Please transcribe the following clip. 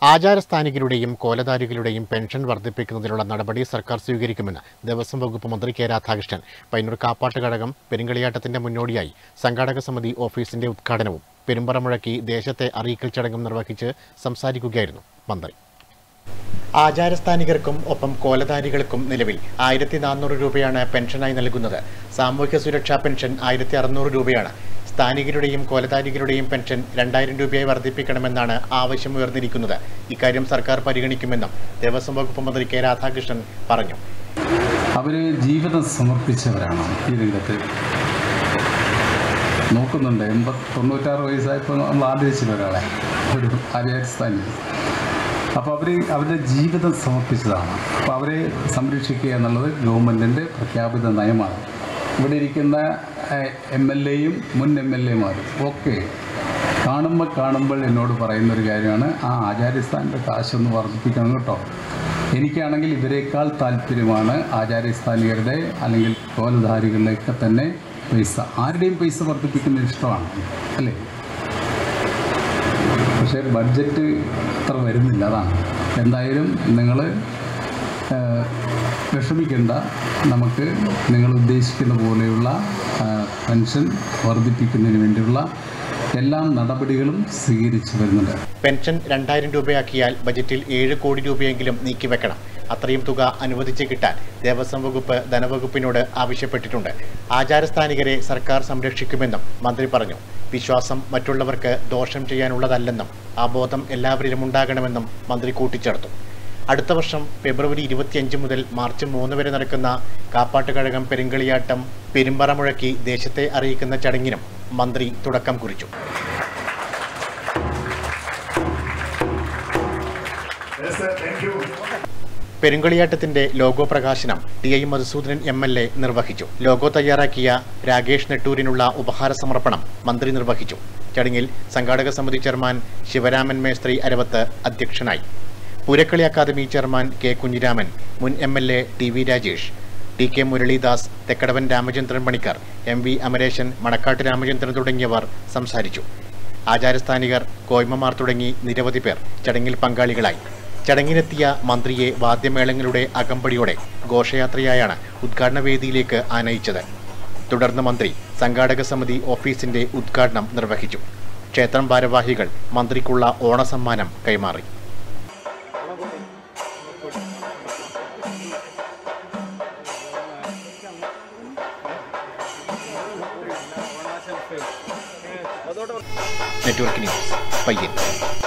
ആചാരസ്ഥാനികരുടെയും കോലധാരികളുടെയും pension വർദ്ധിപ്പിക്കുന്നതിനുള്ള നടപടി സർക്കാർ സ്വീകരിക്കുമെന്ന് ദേവസ്വം വകുപ്പ് മന്ത്രി കെ രാധാകൃഷ്ണൻ പയ്യന്നൂർ കാപ്പാട്ട് ഘടകം പെരുങ്കളിയാട്ടത്തിന്റെ മുന്നോടിയായി സംഘാടക സമിതി ഓഫീസിന്റെ ഉദ്ഘാടനവും പെരുമ്പറ മുഴക്കി ദേശത്തെ അറിയിക്കൽ ചടങ്ങും നിർവഹിച്ച് സംസാരിക്കുകയായിരുന്നു മന്ത്രി ആചാരസ്ഥാനികർക്കും ഒപ്പം കോലധാരികൾക്കും നിലവിൽ ആയിരത്തി നാനൂറ് രൂപയാണ് പെൻഷനായി നൽകുന്നത് സാമൂഹ്യ സുരക്ഷാ പെൻഷൻ ആയിരത്തി അറുന്നൂറ് രൂപയാണ് സ്ഥാനികരുടെയും കോലധാരികളുടെയും പെൻഷൻ രണ്ടായിരം രൂപയായി വർദ്ധിപ്പിക്കണമെന്നാണ് ആവശ്യമുയർന്നിരിക്കുന്നത് ഇക്കാര്യം സർക്കാർ പരിഗണിക്കുമെന്നും ദേവസ്വം വകുപ്പ് മന്ത്രി കെ രാധാകൃഷ്ണൻ പറഞ്ഞു അവർ ജീവിതം സമർപ്പിച്ചവരാണ് ഈ രംഗത്ത് നോക്കുന്നുണ്ട് എൺപത് തൊണ്ണൂറ്റാറ് വയസ്സായപ്പോൾ നമ്മൾ ആദരിച്ചില്ല ഒരാളെ ഒരു ആര്യാസ്ഥാനി അപ്പോൾ അവർ അവരുടെ ജീവിതം സമർപ്പിച്ചതാണ് അപ്പോൾ അവരെ സംരക്ഷിക്കുക എന്നുള്ളത് ഗവൺമെൻറ്റിൻ്റെ പ്രഖ്യാപിത നയമാണ് ഇവിടെ ഇരിക്കുന്ന എം എൽ എയും മുൻ എം എൽ എമാരും ഒക്കെ കാണുമ്പോൾ കാണുമ്പോൾ എന്നോട് പറയുന്നൊരു കാര്യമാണ് ആ ആചാര്യസ്ഥാനിൻ്റെ കാശൊന്ന് വർദ്ധിപ്പിക്കണം കേട്ടോ എനിക്കാണെങ്കിൽ ഇവരെക്കാൾ താല്പര്യമാണ് ആചാര്യസ്ഥാനികരുടെ അല്ലെങ്കിൽ കോലധാരികളുടെയൊക്കെ തന്നെ പൈസ ആരുടെയും പൈസ വർദ്ധിപ്പിക്കുന്നത് ഇഷ്ടമാണ് അല്ലേ പക്ഷേ ബഡ്ജറ്റ് അത്ര വരുന്നില്ല അതാണ് എന്തായാലും നിങ്ങൾ വിഷമിക്കേണ്ട നമുക്ക് നിങ്ങൾ ഉദ്ദേശിക്കുന്ന പോലെയുള്ള ആ, പെൻഷൻ വർദ്ധിപ്പിക്കുന്നതിന് വേണ്ടിയുള്ള എല്ലാ നടപടികളും സ്വീകരിച്ചു വരുന്നുണ്ട് പെൻഷൻ രണ്ടായിരം രൂപയാക്കിയാൽ ബജറ്റിൽ ഏഴ് കോടി രൂപയെങ്കിലും നീക്കിവെക്കണം അത്രയും തുക അനുവദിച്ച് കിട്ടാൻ ദേവസ്വം വകുപ്പ് ധനവകുപ്പിനോട് ആവശ്യപ്പെട്ടിട്ടുണ്ട് ആചാരസ്ഥാനികരെ സർക്കാർ സംരക്ഷിക്കുമെന്നും മന്ത്രി പറഞ്ഞു വിശ്വാസം മറ്റുള്ളവർക്ക് ദോഷം ചെയ്യാനുള്ളതല്ലെന്നും ആ ബോധം എല്ലാവരിലും ഉണ്ടാകണമെന്നും മന്ത്രി കൂട്ടിച്ചേർത്തു അടുത്ത വർഷം ഫെബ്രുവരി ഇരുപത്തിയഞ്ച് മുതൽ മാർച്ച് മൂന്ന് വരെ നടക്കുന്ന കാപ്പാട്ടുകഴകം പെരുങ്കളിയാട്ടം പെരുമ്പറ മുഴക്കി ദേശത്തെ അറിയിക്കുന്ന ചടങ്ങിനും മന്ത്രി തുടക്കം കുറിച്ചു Yes, sir. Thank you. പെരുങ്കളിയാട്ടത്തിന്റെ ലോഗോ പ്രകാശനം T I Madhusoodanan M L A നിർവഹിച്ചു ലോഗോ തയ്യാറാക്കിയ രാകേഷ് നെട്ടൂരിനുള്ള ഉപഹാര സമർപ്പണം മന്ത്രി നിർവഹിച്ചു ചടങ്ങിൽ സംഘാടക സമിതി ചെയർമാൻ ശിവരാമൻ മേസ്ത്രി അരവത്ത് അധ്യക്ഷനായി Poorakkali academy chairman K Kunhiraman മുൻ M L A T V Rajesh T K Muraleedas Thekkadavan Ramachandran Panicker M V Amareshan Manakkattu Ramachandran തുടങ്ങിയവർ സംസാരിച്ചു ആചാരസ്ഥാനികർ കോയ്മമാർ തുടങ്ങി നിരവധി പേർ ചടങ്ങിൽ പങ്കാളികളായി ചടങ്ങിനെത്തിയ മന്ത്രിയെ വാദ്യമേളങ്ങളുടെ അകമ്പടിയോടെ ഘോഷയാത്രയായാണ് ഉദ്ഘാടന വേദിയിലേക്ക് ആനയിച്ചത് തുടർന്ന് മന്ത്രി സംഘാടക സമിതി ഓഫീസിന്റെ ഉദ്ഘാടനം നിർവഹിച്ചു ക്ഷേത്രം ഭാരവാഹികൾ മന്ത്രിക്കുള്ള ഓണസമ്മാനം കൈമാറി നെറ്റ്വർക്ക് ന്യൂസ് പയ്യൻ